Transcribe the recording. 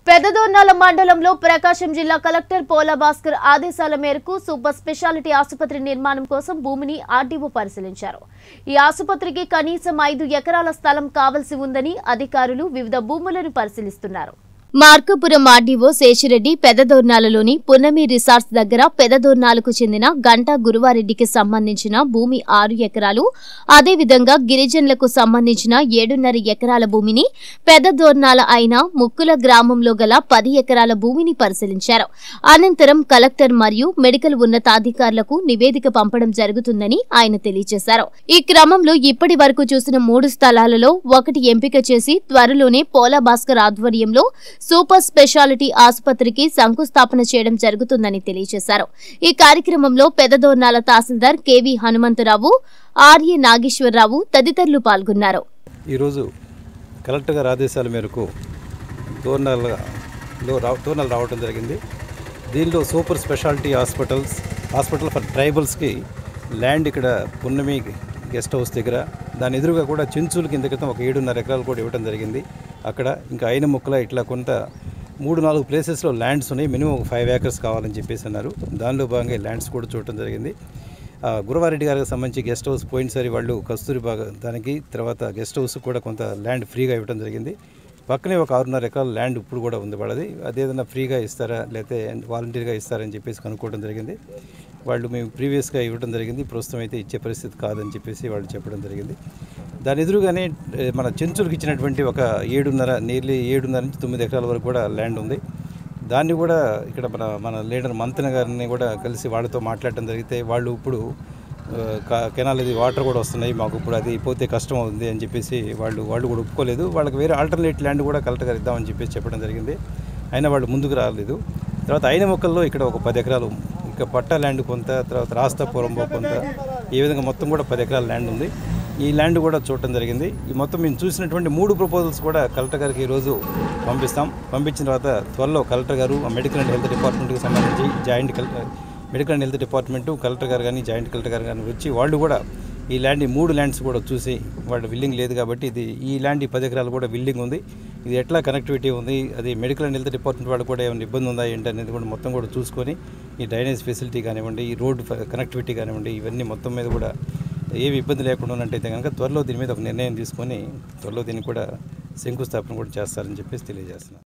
పెదదోర్నాల మండలంలో ప్రకాశం జిల్లా కలెక్టర్ పోలా భాస్కర్ ఆదేశాల మేరకు సూపర్ స్పెషాలిటీ ఆసుపత్రి నిర్మాణం కోసం భూమిని ఆర్డీఓ పరిశీలించారు ఈ ఆసుపత్రికి కనీసం ఐదు ఎకరాల స్థలం కావలసి ఉందని అధికారులు వివిధ భూములను పరిశీలిస్తున్నారు మార్కపురం ఆర్డీఓ శేషిరెడ్డి పెదదోర్నాలలోని పున్నమి రిసార్ట్స్ దగ్గర పెదదోర్నాలకు చెందిన గంటా గురువారెడ్డికి సంబంధించిన భూమి ఆరు ఎకరాలు అదేవిధంగా గిరిజనులకు సంబంధించిన ఏడున్నర ఎకరాల భూమిని పెదదోర్నాల అయిన ముక్కుల గ్రామంలో గల పది ఎకరాల భూమిని పరిశీలించారు అనంతరం కలెక్టర్ మరియు మెడికల్ ఉన్నతాధికారులకు నివేదిక పంపడం జరుగుతుందని ఆయన తెలియజేశారు ఈ క్రమంలో ఇప్పటి వరకు చూసిన మూడు స్థలాలలో ఒకటి ఎంపిక చేసి త్వరలోనే పోలా భాస్కర్ ఆధ్వర్యంలో సూపర్ స్పెషాలిటీ ఆసుపత్రికి శంకుస్థాపన చేయడం జరుగుతుందని తెలియజేశారు ఈ కార్యక్రమంలో పెదదోర్నాల తహసీల్దార్ కెవి హనుమంతరావు ఆర్య నాగేశ్వరరావు తదితరులు పాల్గొన్నారు ఈరోజు కలెక్టర్ గారి ఆదేశాల మేరకు దోర్నాలలో రా దోర్నాలు రావడం జరిగింది దీనిలో super speciality hospitals hospital for ట్రైబల్స్కి ల్యాండ్ ఇక్కడ పున్నమి గెస్ట్ హౌస్ దగ్గర దాని ఎదురుగా కూడా చెంచుల కింద క్రితం ఒక ఏడున్నర ఎకరాలు కూడా ఇవ్వడం జరిగింది అక్కడ ఇంకా అయిన ముక్కల ఇట్లా కొంత మూడు నాలుగు ప్లేసెస్లో ల్యాండ్స్ ఉన్నాయి మినిమం ఒక ఫైవ్ ఏకర్స్ కావాలని చెప్పేసి అన్నారు దానిలో భాగంగా ఈ ల్యాండ్స్ కూడా చూడటం జరిగింది ఆ, గురవారెడ్డి గారికి సంబంధించి గెస్ట్ హౌస్ పోయినసారి వాళ్ళు కస్తూరి బాగా దానికి తర్వాత గెస్ట్ హౌస్ కూడా కొంత ల్యాండ్ ఫ్రీగా ఇవ్వడం జరిగింది పక్కనే ఒక ఆరున్నర ఎకరాల ల్యాండ్ ఇప్పుడు కూడా ఉంది వాళ్ళది అదేదన్నా ఫ్రీగా ఇస్తారా లేకపోతే వాలంటీర్గా ఇస్తారని చెప్పేసి కనుక్కోవడం జరిగింది వాళ్ళు మేము ప్రీవియస్గా ఇవ్వడం జరిగింది ప్రస్తుతం అయితే ఇచ్చే పరిస్థితి కాదని చెప్పేసి వాళ్ళు చెప్పడం జరిగింది దాని ఎదురుగానే ఏ, మన చెంచులకు ఇచ్చినటువంటి ఒక ఏడున్నర నియర్లీ ఏడున్నర నుంచి తొమ్మిది ఎకరాల వరకు కూడా ల్యాండ్ ఉంది దాన్ని కూడా ఇక్కడ మన మన లీడర్ మంతన గారిని కూడా కలిసి వాళ్ళతో మాట్లాడటం జరిగితే వాళ్ళు ఇప్పుడు ఆ, క- కెనాల్ ఇది వాటర్ కూడా వస్తున్నాయి మాకు ఇప్పుడు అది పోతే కష్టం అవుతుంది అని చెప్పేసి వాళ్ళు వాళ్ళు కూడా ఒప్పుకోలేదు వాళ్ళకి వేరే ఆల్టర్నేట్ ల్యాండ్ కూడా కలెక్టర్ గారు ఇద్దామని చెప్పేసి చెప్పడం జరిగింది అయినా వాళ్ళు ముందుకు రాలేదు తర్వాత అయిన మొక్కల్లో ఇక్కడ ఒక పది ఎకరాలు ఇక పట్టా ల్యాండ్ కొంత తర్వాత రాస్తాపురంబో కొంత ఈ విధంగా మొత్తం కూడా పది ఎకరాల ల్యాండ్ ఉంది ఈ ల్యాండ్ కూడా చూడటం జరిగింది ఈ మొత్తం మేము చూసినటువంటి మూడు ప్రపోజల్స్ కూడా కలెక్టర్ గారికి ఈరోజు పంపిస్తాం పంపించిన తర్వాత త్వరలో కలెక్టర్ గారు ఆ మెడికల్ అండ్ హెల్త్ డిపార్ట్మెంట్కి సంబంధించి joint collector medical and health department collector garu కానీ జాయింట్ కలెక్టర్ గారు కానీ వచ్చి వాళ్ళు కూడా ఈ ల్యాండ్ ఈ మూడు ల్యాండ్స్ కూడా చూసి వాళ్ళు విల్లింగ్ లేదు కాబట్టి ఇది ఈ ల్యాండ్ ఈ పది ఎకరాలు కూడా విల్లింగ్ ఉంది ఇది ఎట్లా కనెక్టివిటీ ఉంది అది మెడికల్ అండ్ హెల్త్ డిపార్ట్మెంట్ వాళ్ళు కూడా ఏమైనా ఇబ్బంది ఉందా ఏంటి అనేది కూడా మొత్తం కూడా చూసుకొని ఈ డ్రైనేజ్ ఫెసిలిటీ కానివ్వండి ఈ రోడ్ కనెక్టివిటీ కానివ్వండి ఇవన్నీ మొత్తం మీద కూడా ఏమి ఇబ్బంది లేకుండా ఉన్నట్టయితే కనుక త్వరలో దీని మీద ఒక నిర్ణయం తీసుకొని త్వరలో దీన్ని కూడా శంకుస్థాపన కూడా చేస్తారని చెప్పేసి తెలియజేస్తున్నాను